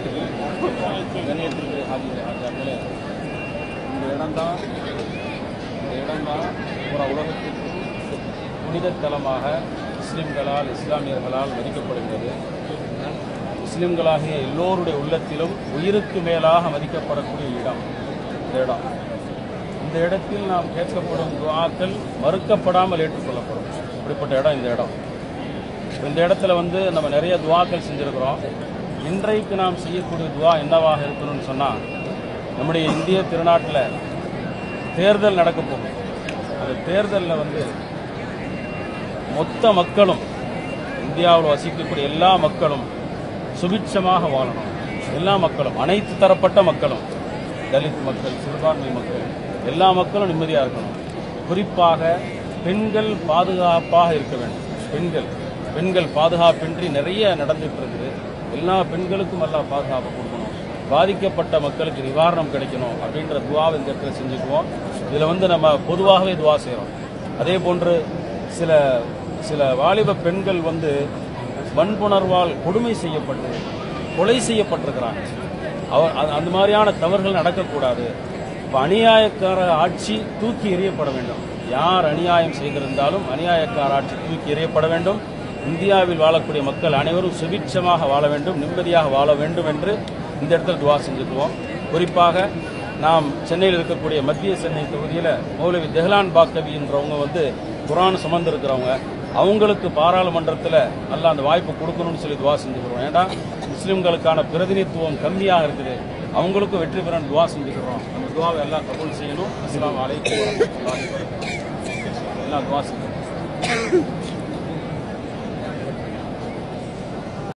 கணியத்திற்கு ஹாஜி ஹாஜாக்களே இந்த இடம்தான் இந்த இடம்தான் புற உலகத்திற்கு புனித தலமாக முஸ்லிம்களால் இஸ்லாமியர்களால் மதிக்கப்படுகிறது முஸ்லிம்களாகிய எல்லோருடைய உள்ளத்திலும் உயிருக்கு மேலாக மதிக்கப்படக்கூடிய இடம் இந்த இடம் இந்த இடத்தில் நாம் கேட்கப்படும் துவாக்கள் மறுக்கப்படாமல் ஏற்றுக்கொள்ளப்படும் அப்படிப்பட்ட இடம் இந்த இடம் இந்த இடத்துல வந்து நம்ம நிறைய துவாக்கள் செஞ்சுருக்கிறோம் இன்றைக்கு நாம் செய்யக்கூடிய துவா என்னவாக இருக்கணும்னு சொன்னால் நம்முடைய இந்திய திருநாட்டில் தேர்தல் நடக்க போகுது அந்த தேர்தலில் வந்து மொத்த மக்களும் இந்தியாவில் வசிக்கக்கூடிய எல்லா மக்களும் சுபிட்சமாக வாழணும் எல்லா மக்களும் அனைத்து தரப்பட்ட மக்களும் தலித் மக்கள் சிறுபான்மை மக்கள் எல்லா மக்களும் நிம்மதியாக இருக்கணும் குறிப்பாக பெண்கள் பாதுகாப்பாக இருக்க வேண்டும் பெண்கள் பெண்கள் பாதுகாப்பின்றி நிறைய நடந்துட்டு இருக்குது எல்லா பெண்களுக்கும் எல்லாம் பாதுகாப்பு கொடுக்கணும் பாதிக்கப்பட்ட மக்களுக்கு நிவாரணம் கிடைக்கணும் அப்படின்ற துவாவை இந்த இடத்துல செஞ்சுக்குவோம் இதில் வந்து நம்ம பொதுவாகவே துவா செய்கிறோம் அதே போன்று சில சில வாலிப பெண்கள் வந்து வன்புணர்வால் கொடுமை செய்யப்பட்டு கொலை செய்யப்பட்டிருக்கிறாங்க அவர் அது- அந்த மாதிரியான தவறுகள் நடக்கக்கூடாது இப்போ அநியாயக்கார ஆட்சி தூக்கி எறியப்பட வேண்டும் யார் அநியாயம் செய்திருந்தாலும் அநியாயக்கார ஆட்சி தூக்கி எறியப்பட வேண்டும் இந்தியாவில் வாழக்கூடிய மக்கள் அனைவரும் சுபிட்சமாக வாழ வேண்டும் நிம்மதியாக வாழ வேண்டும் என்று இந்த இடத்துல துவா செஞ்சுக்குவோம் குறிப்பாக நாம் சென்னையில் இருக்கக்கூடிய மத்திய சென்னை தொகுதியில் மௌலவி தெஹ்லான் பாக்கவின்றவங்க வந்து குரான் சுமந்திருக்கிறவங்க அவங்களுக்கு பாராளுமன்றத்தில் நல்ல அந்த வாய்ப்பு கொடுக்கணும்னு சொல்லி துவா செஞ்சுக்கிறோம் ஏன்னா முஸ்லிம்களுக்கான பிரதிநிதித்துவம் கம்மியாக இருக்குது அவங்களுக்கும் வெற்றி பெற துவா செஞ்சுக்கிறோம் அந்த துவாவை எல்லாம் கபூல் செய்யணும் அஸ்ஸலாமு அலைக்கும் வரஹ்மத்துல்லாஹி வபரகாத்துஹு. எல்லாம் துவா செய்யணும்